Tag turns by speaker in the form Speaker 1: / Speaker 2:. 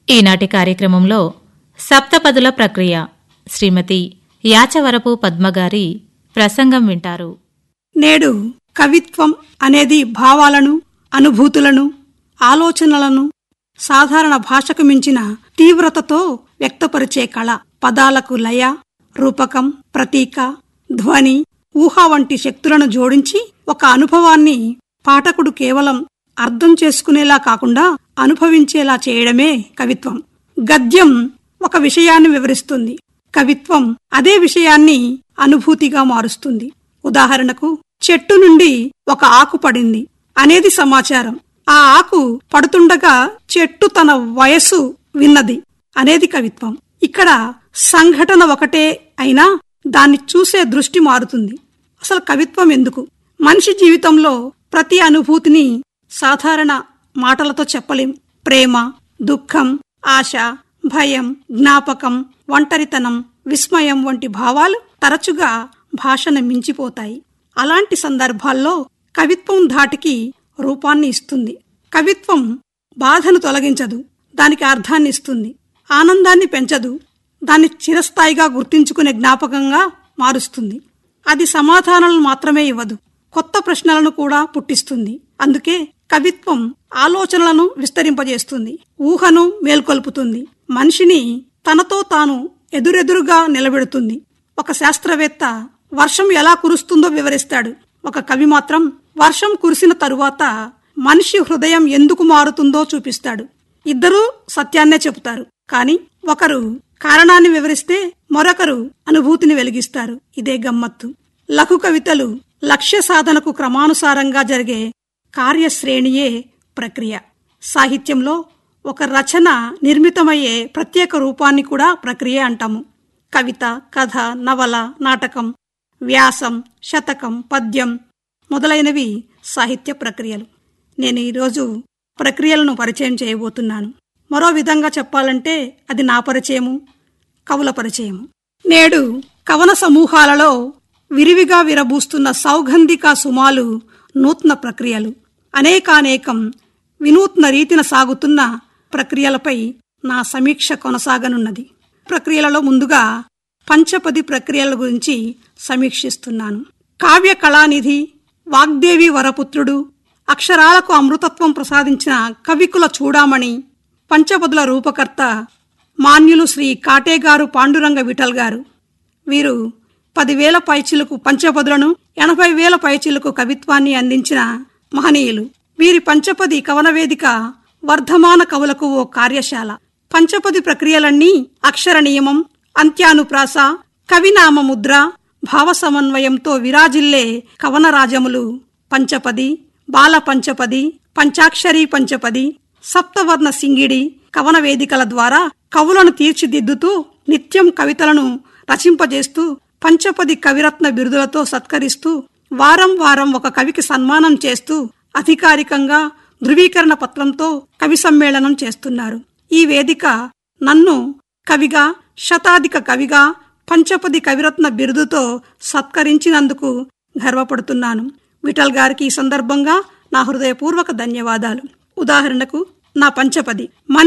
Speaker 1: ఈనాటి కార్యక్రమంలో సప్తపదుల ప్రక్రియ శ్రీమతి యాచవరపు పద్మగారి ప్రసంగం వింటారు
Speaker 2: నేడు కవిత్వం అనేది భావాలను అనుభూతులను ఆలోచనలను సాధారణ భాషకు మించిన తీవ్రతతో వ్యక్తపరిచే కళ పదాలకు లయ రూపకం ప్రతీక ధ్వని ఊహ వంటి శక్తులను జోడించి ఒక అనుభవాన్ని పాఠకుడు కేవలం అర్థం చేసుకునేలా కాకుండా అనుభవించేలా చేయడమే కవిత్వం గద్యం ఒక విషయాన్ని వివరిస్తుంది కవిత్వం అదే విషయాన్ని అనుభూతిగా మారుస్తుంది ఉదాహరణకు చెట్టు నుండి ఒక ఆకు పడింది అనేది సమాచారం ఆ ఆకు పడుతుండగా చెట్టు తన వయస్సు విన్నది అనేది కవిత్వం ఇక్కడ సంఘటన ఒకటే అయినా దాన్ని చూసే దృష్టి మారుతుంది అసలు కవిత్వం ఎందుకు మనిషి జీవితంలో ప్రతి అనుభూతిని సాధారణ మాటలతో చెప్పలేం ప్రేమ దుఃఖం ఆశ భయం జ్ఞాపకం ఒంటరితనం విస్మయం వంటి భావాలు తరచుగా భాషను మించిపోతాయి అలాంటి సందర్భాల్లో కవిత్వం ధాటికి రూపాన్ని ఇస్తుంది కవిత్వం బాధను తొలగించదు దానికి అర్థాన్ని ఇస్తుంది ఆనందాన్ని పెంచదు దాన్ని చిరస్థాయిగా గుర్తించుకునే జ్ఞాపకంగా మారుస్తుంది అది సమాధానాలను మాత్రమే ఇవ్వదు కొత్త ప్రశ్నలను కూడా పుట్టిస్తుంది అందుకే కవిత్వం ఆలోచనలను విస్తరింపజేస్తుంది ఊహను మేల్కొల్పుతుంది మనిషిని తనతో తాను ఎదురెదురుగా నిలబెడుతుంది ఒక శాస్త్రవేత్త వర్షం ఎలా కురుస్తుందో వివరిస్తాడు ఒక కవి మాత్రం వర్షం కురిసిన తరువాత మనిషి హృదయం ఎందుకు మారుతుందో చూపిస్తాడు ఇద్దరూ సత్యాన్నే చెబుతారు కాని ఒకరు కారణాన్ని వివరిస్తే మరొకరు అనుభూతిని వెలిగిస్తారు ఇదే గమ్మత్తు లఘు కవితలు లక్ష్య సాధనకు క్రమానుసారంగా జరిగే కార్యశ్రేణియే ప్రక్రియ సాహిత్యంలో ఒక రచన నిర్మితమయ్యే ప్రత్యేక రూపాన్ని కూడా ప్రక్రియ అంటాము కవిత కథ నవల నాటకం వ్యాసం శతకం పద్యం మొదలైనవి సాహిత్య ప్రక్రియలు నేను ఈరోజు ప్రక్రియలను పరిచయం చేయబోతున్నాను మరో విధంగా చెప్పాలంటే అది నా పరిచయము కవుల పరిచయము నేడు కవన సమూహాలలో విరివిగా విరబూస్తున్న సౌగంధిక సుమాలు నూతన ప్రక్రియలు అనేకానేకం వినూత్న రీతిన సాగుతున్న ప్రక్రియలపై నా సమీక్ష కొనసాగనున్నది ప్రక్రియలలో ముందుగా పంచపది ప్రక్రియల గురించి సమీక్షిస్తున్నాను కావ్య కళానిధి వాగ్దేవి వరపుత్రుడు అక్షరాలకు అమృతత్వం ప్రసాదించిన కవికుల చూడామణి పంచపదుల రూపకర్త మాన్యులు శ్రీ కాటేగారు పాండురంగ విఠల్ గారు వీరు పదివేల పైచిలకు పంచపదులను ఎనభై వేల పైచిలకు కవిత్వాన్ని అందించిన మహనీయులు వీరి పంచపది కవనవేదిక వర్ధమాన కవులకు ఓ కార్యశాల పంచపది ప్రక్రియలన్నీ అక్షర నియమం అంత్యానుప్రాస కవినామ ముద్ర భావ సమన్వయంతో విరాజిల్లే కవనరాజములు పంచపది బాల పంచపది పంచాక్షరి పంచపది సప్తవర్ణ సింగిడి కవన వేదికల ద్వారా కవులను తీర్చిదిద్దుతూ నిత్యం కవితలను రచింపజేస్తూ పంచపది కవిరత్న బిరుదులతో సత్కరిస్తూ వారం వారం ఒక కవికి సన్మానం చేస్తూ అధికారికంగా ధృవీకరణ పత్రంతో కవి సమ్మేళనం చేస్తున్నారు ఈ వేదిక నన్ను కవిగా శతాధిక కవిగా పంచపది కవిరత్న బిరుదుతో సత్కరించినందుకు గర్వపడుతున్నాను విఠల్ గారికి ఈ సందర్భంగా నా హృదయపూర్వక ధన్యవాదాలు ఉదాహరణకు నా పంచపది